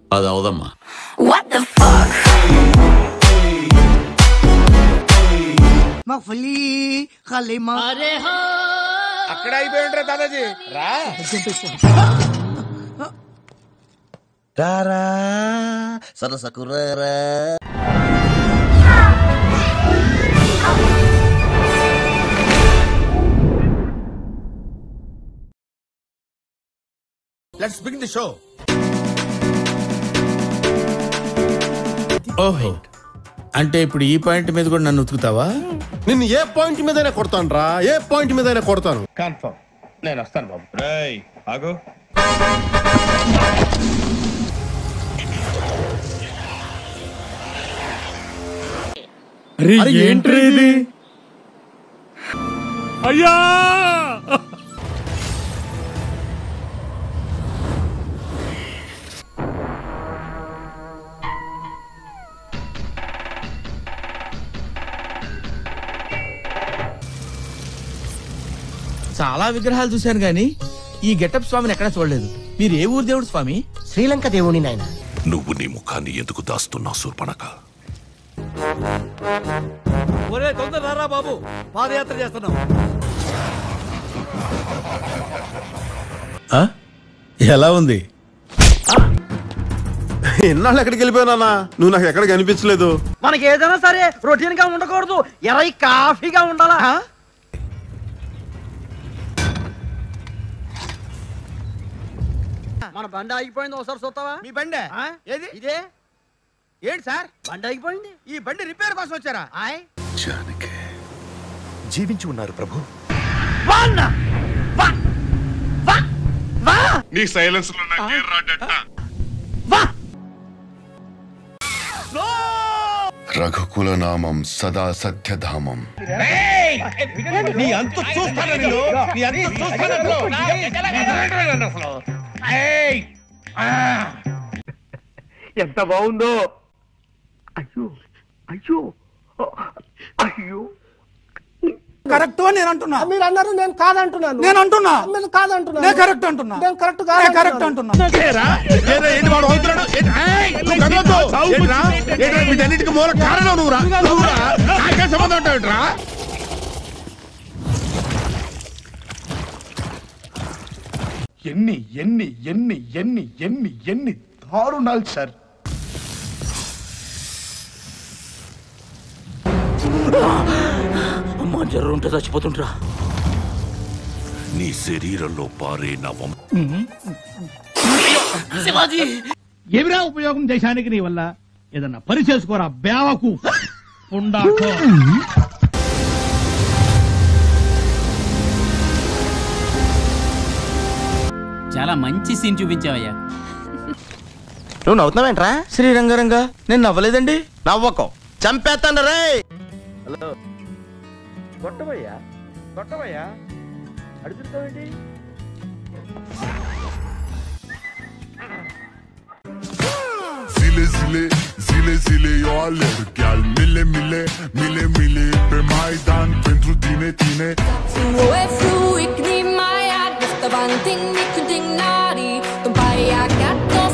అది అవదమ్మా What the fuck? మఫ్లీ ఖలీమా అక్కడ అయిపోయిండ్రా దాదాజీ రా రారా సరసకురారా లెట్స్ బిగిన్ ది షో ఓహో అంటే ఇప్పుడు ఈ పాయింట్ మీద కూడా నన్ను ఉతుకుతావా నిన్ను ఏ పాయింట్ మీదైనా కొడతాను రా ఏ పాయింట్ మీదైనా కొడతాను కన్ఫర్మ్ నేను వస్తాను బాబు రేయ్ ఆగు ఏంట్రీ ఇది అయ్యా చాలా విగ్రహాలు చూశాను గాని ఈ గెటప్ స్వామిని ఎక్కడా చూడలేదు మీరు ఏ ఊరు దేవుడు స్వామి శ్రీలంక దేవుని నాయన నువ్వు నీ ముఖాన్ని ఎందుకు దాస్తున్నావు శూర్పణక ఒరే తొందర రారా బాబు పాదయాత్ర చేస్తున్నాం ఆ? ఎలా ఉంది ఎన్నాళ్ళు ఎక్కడికి వెళ్ళిపోయానా నువ్వు నాకు ఎక్కడ కనిపించలేదు మనకి ఏదైనా సరే రొటీన్ గా ఉండకూడదు ఎరై కాఫీగా ఉండాలా మన బండి ఆగిపోయింది ఒకసారి చూస్తావా మీ బండే ఆ? ఏది ఇదే ఏంటి సార్ బండి ఆగిపోయింది ఈ బండి రిపేర్ కోసం వచ్చారా ఆయ్ జానకి జీవించి ఉన్నారు ప్రభు వాన్న! వా! వా! వా! నీ సైలెన్స్ లో వా! రఘుకుల నామం సదా సత్యధామం నీ అంత చూస్తాను నేను నీ అంత చూస్తాను అసలు. ఏయ్! ఆ! ఎంత బాగుందో అయ్యో అయ్యో అయ్యో కరెక్ట్ అని నేను అంటున్నా మీరు అన్నారు నేను కాదంటున్నాను నేను అంటున్నా మీరు కాదంటున్నాను నేను కరెక్ట్ అంటున్నా నేను కరెక్ట్ నేను కరెక్ట్ అంటున్నా ఏరా? ఏరా, ఏంటి వాడు అవుతున్నాడు? ఏంటి? ఏయ్, నువ్వు కదలొద్దు. ఏంట్రా? ఏంట్రా, వీటన్నిటికీ మూల కారణం నువ్వురా నువ్వురా నాకే సంబంధం ఉంటావుట్రా ఎన్ని ఎన్ని ఎన్ని ఎన్ని ఎన్ని ఎన్ని దారుణాలు సార్ అమ్మా జ్వరం ఉంటే చచ్చిపోతుంటరా నీ శరీరంలో పారే నవం ఏమిరా ఉపయోగం దేశానికి నీ వల్ల ఏదన్నా పని చేసుకోరా బేవకు పుండాకో చాలా మంచి సీన్ చూపించావయ్యా నువ్వు నవ్వుతున్నావేంట్రా శ్రీరంగరంగా నేను నవ్వలేదండి నవ్వకం చంపేస్తాను రే కొట్టబోయ్యా కొట్టబోయ్యా అడుగుతావేంటి zile zile zile zile eu alerg Chiar mile mile mile mile pe Maidan pentru tine tine Nu är fru, ik ni Maja, nästa vandring, ni kunde nari. De bara jagat, de